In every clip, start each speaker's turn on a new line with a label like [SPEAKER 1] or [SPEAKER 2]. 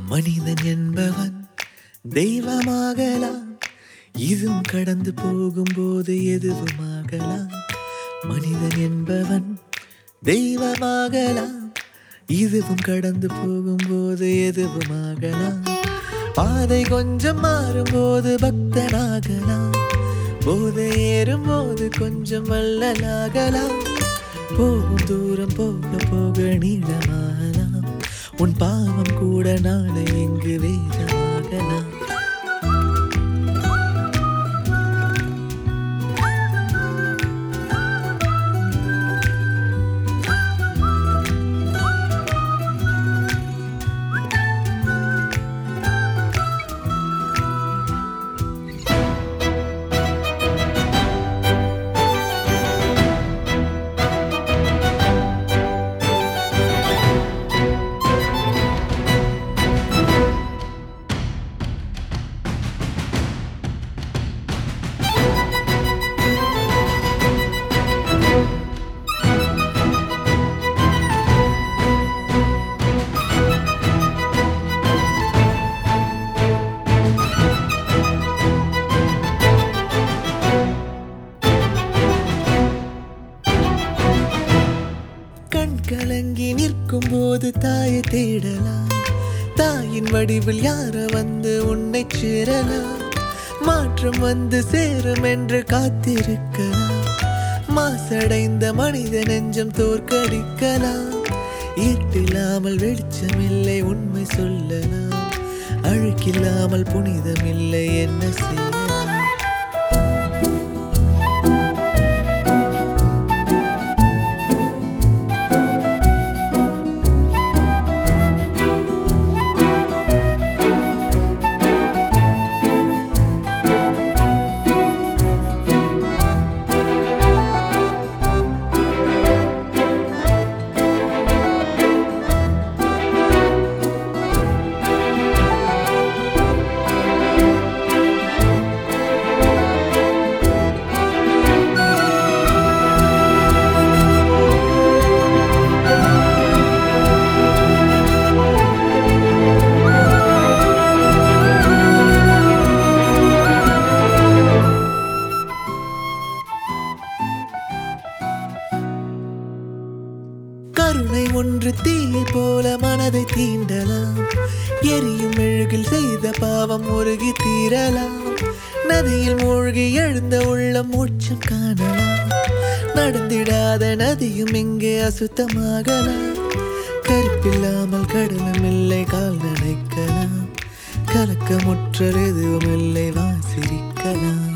[SPEAKER 1] மனிதன் என்பவன் தெய்வமாகலாம் இதுவும் கடந்து போகும்போது எதுவுமாகலாம் மனிதன் என்பவன் தெய்வமாகலாம் இதுவும் கடந்து போகும்போது எதுவுமாகலாம் பாதை கொஞ்சம் மாறும்போது பக்தனாகலாம் போதை ஏறும்போது கொஞ்சம் வள்ளலாகலாம் போகும் தூரம் போக போக நீளமாகலாம் உன் பாவம் கூட நாளை இங்கு வேதமாகலாம் கண் கலங்கி நிற்கும் போது தாயை தேடலாம் தாயின் வடிவில் யார வந்து உன்னை சேரலாம் மாற்றம் வந்து சேரும் என்று காத்திருக்கலாம் மாசடைந்த மனித நெஞ்சம் தோற்கடிக்கலாம் ஈர்ப்பில்லாமல் வெளிச்சமில்லை உண்மை சொல்லலாம் அழுக்கில்லாமல் புனிதமில்லை என்ன செய்யலாம் கருணை ஒன்று தீயை போல மனதை தீண்டலாம் எரியும் மெழுகில் செய்த பாவம் முருகி தீரலாம் நதியில் மூழ்கி எழுந்த உள்ளம் மூச்சம் காணலாம் நடந்திடாத நதியும் இங்கே அசுத்தமாகலாம் கருப்பில்லாமல் கடலும் இல்லை கால் நனைக்கலாம் கலக்கமுற்றல் எதுவும் இல்லை வாசிரிக்கலாம்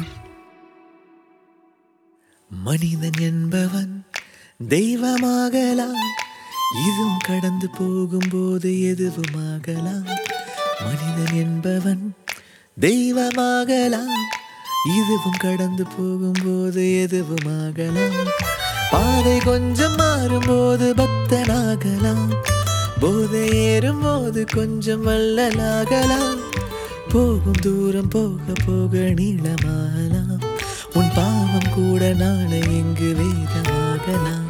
[SPEAKER 1] மனிதன் என்பவன் தெய்வமாகலாம் இதுவும் கடந்து போகும்போது எதுவுமாகலாம் மனிதன் என்பவன் தெய்வமாகலாம் இதுவும் கடந்து போகும்போது எதுவுமாகலாம் பாதை கொஞ்சம் மாறும்போது பக்தனாகலாம் போதை ஏறும்போது கொஞ்சம் வள்ளலாகலாம் போகும் தூரம் போக போக நீளமாகலாம் உன் பாவம் கூட நாளை இங்கு வேதமாகலாம்